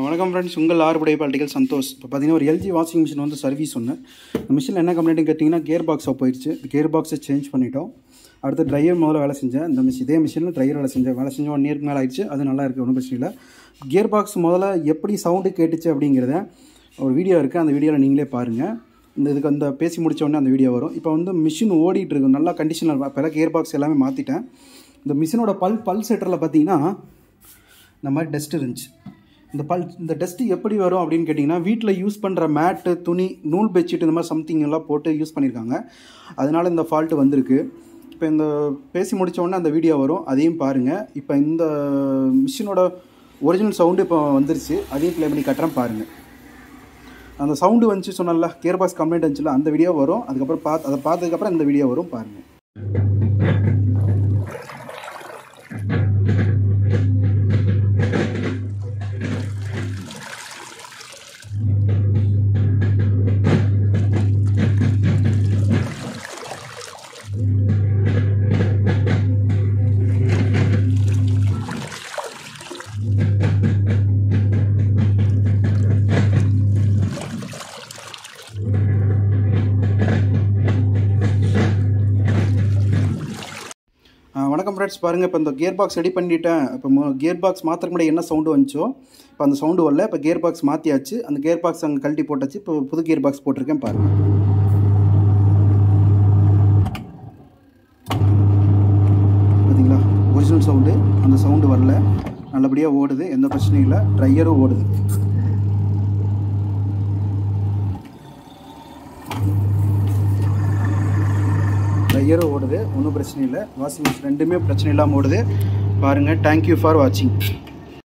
வணக்கம் ஃப்ரெண்ட்ஸ் உங்கள் ஆறுபடை பால்டிகல் சந்தோஷ் இப்போ பார்த்தீங்கன்னா ஒரு எல்ஜி வாஷிங் மிஷின் வந்து சர்வீஸ் ஒன்று இந்த மிஷினில் என்ன கம்ப்ளைண்ட்னு கேட்டிங்கன்னா கியர் பாக்ஸாக போயிடுச்சு கியர் பாக்ஸை சேஞ்ச் பண்ணிட்டோம் அடுத்து ட்ரையர் முதல்ல வேலை செஞ்சேன் இந்த மிஷின் இதே மிஷினில் ட்ரையர் வேலை செஞ்சேன் வேலை செஞ்ச ஒன் இயருக்கு மேலே ஆயிடுச்சு அது நல்லா இருக்குது ஒன்றும் பிரச்சனை இல்லை கியர் பாக்ஸ் முதல்ல எப்படி சவுண்டு கேட்டுச்சு அப்படிங்கிறத ஒரு வீடியோ இருக்குது அந்த வீடியோவில் நீங்களே பாருங்கள் இந்த இதுக்கு அந்த பேசி முடிச்ச உடனே அந்த வீடியோ வரும் இப்போ வந்து மிஷின் ஓடிட்டு இருக்கு நல்லா கண்டிஷனில் இப்போ கியர் பாக்ஸ் எல்லாமே மாற்றிட்டேன் இந்த மிஷினோட பல் பல் செட்டரில் பார்த்தீங்கன்னா இந்த மாதிரி டஸ்ட் இருந்துச்சு இந்த பல் இந்த டஸ்ட்டு எப்படி வரும் அப்படின்னு கேட்டிங்கன்னா வீட்டில் யூஸ் பண்ணுற மேட்டு துணி நூல் பெட்ஷீட் இந்த மாதிரி சம்திங் எல்லாம் போட்டு யூஸ் பண்ணியிருக்காங்க அதனால் இந்த ஃபால்ட்டு வந்திருக்கு இப்போ இந்த பேசி முடிச்ச உடனே அந்த வீடியோ வரும் அதையும் பாருங்கள் இப்போ இந்த மிஷினோட ஒரிஜினல் சவுண்டு இப்போ வந்துருச்சு அதையும் ப்ளே பண்ணி கட்டுறேன் பாருங்கள் அந்த சவுண்டு வந்துச்சு சொன்னல கியர் பாக்ஸ் கம்ப்ளைண்ட் வந்துச்சுல அந்த வீடியோ வரும் அதுக்கப்புறம் பார்த்து அதை பார்த்ததுக்கப்புறம் இந்த வீடியோ வரும் பாருங்கள் ஆ, வணக்கம் ஃப்ரெண்ட்ஸ் பாருங்கள் இப்போ இந்த கியர் பாக்ஸ் ரெடி பண்ணிட்டேன் இப்போ கியர் பாக்ஸ் மாத்திரம் கூட என்ன சவுண்டு வந்துச்சோ இப்போ அந்த சவுண்டு வரல இப்போ கியர் பாக்ஸ் மாற்றியாச்சு அந்த கியர் பாக்ஸ் அங்கே கழட்டி போட்டாச்சு இப்போ புது கியர் பாக்ஸ் போட்டிருக்கேன் பாருங்கள் பார்த்தீங்களா ஒரிஜினல் சவுண்டு அந்த சவுண்டு வரல நல்லபடியாக ஓடுது எந்த பிரச்சனையும் இல்லை ட்ரையரும் ஓடுது ட்ரையரும் ஓடுது ஒன்றும் பிரச்சனை இல்லை வாஷிங் மிஷின் ரெண்டுமே பிரச்சனை இல்லாமல் ஓடுது பாருங்கள் தேங்க்யூ ஃபார் வாட்சிங்